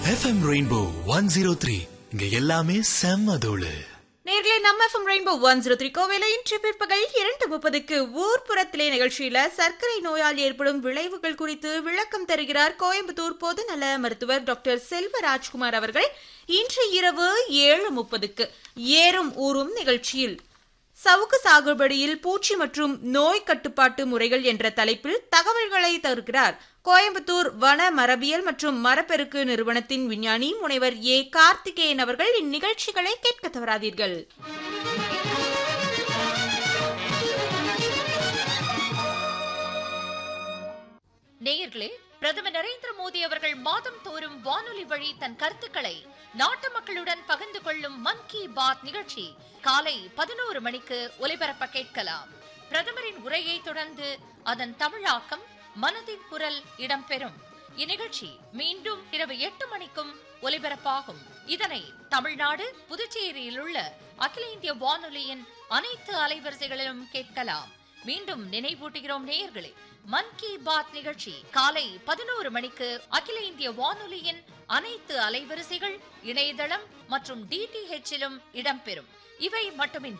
FM rainbow one zero three இங்க எல்லாமே செம்ம தோளு நேர்களே நம்ம FM rainbow one zero three கோவில இன்று பிற்பகல் இரண்டு முப்பதுக்கு ஊர்ப்புறத்திலே நிகழ்ச்சியில சர்க்கரை நோயால் ஏற்படும் விளைவுகள் குறித்து விளக்கம் தருகிறார் கோயம்புத்தூர் பொதுநல மருத்துவர் டாக்டர் செல்வராஜ்குமார் அவர்கள் இன்று இரவு ஏழு முப்பதுக்கு ஏறும் ஊறும் நிகழ்ச்சியில் சவுக்கு சாகுபடியில் பூச்சி மற்றும் நோய் கட்டுப்பாட்டு முறைகள் என்ற தலைப்பில் தகவல்களை தருகிறார் கோயம்புத்தூர் வன மரபியல் மற்றும் மரப்பெருக்கு நிறுவனத்தின் விஞ்ஞானி முனைவர் ஏ கார்த்திகேயன் அவர்கள் இந்நிகழ்ச்சிகளை கேட்க தவறாதீர்கள் நேயர்களே பிரதமர் நரேந்திர மோடி அவர்கள் மாதம் தோறும் வானொலி வழி தன் கருத்துக்களை நாட்டு மக்களுடன் பகிர்ந்து கொள்ளும் மன் கி பாத் நிகழ்ச்சி காலை பதினோரு மணிக்கு ஒலிபரப்ப கேட்கலாம் பிரதமரின் உரையை தொடர்ந்து அதன் தமிழாக்கம் மனதின் குரல் இடம்பெறும் இந்நிகழ்ச்சி மீண்டும் இரவு எட்டு மணிக்கும் ஒலிபரப்பாகும் இதனை தமிழ்நாடு புதுச்சேரியில் உள்ள அகில இந்திய வானொலியின் அனைத்து அலைவரிசைகளிலும் கேட்கலாம் மீண்டும் நினைவூட்டுகிறோம் நேயர்களே மன் கி பாத் நிகழ்ச்சி காலை பதினோரு மணிக்கு அகில இந்திய வானொலியின் அனைத்து அலைவரிசைகள் இணையதளம் மற்றும் டிடிஹெச்சிலும் இடம்பெறும் இவை மட்டுமின்றி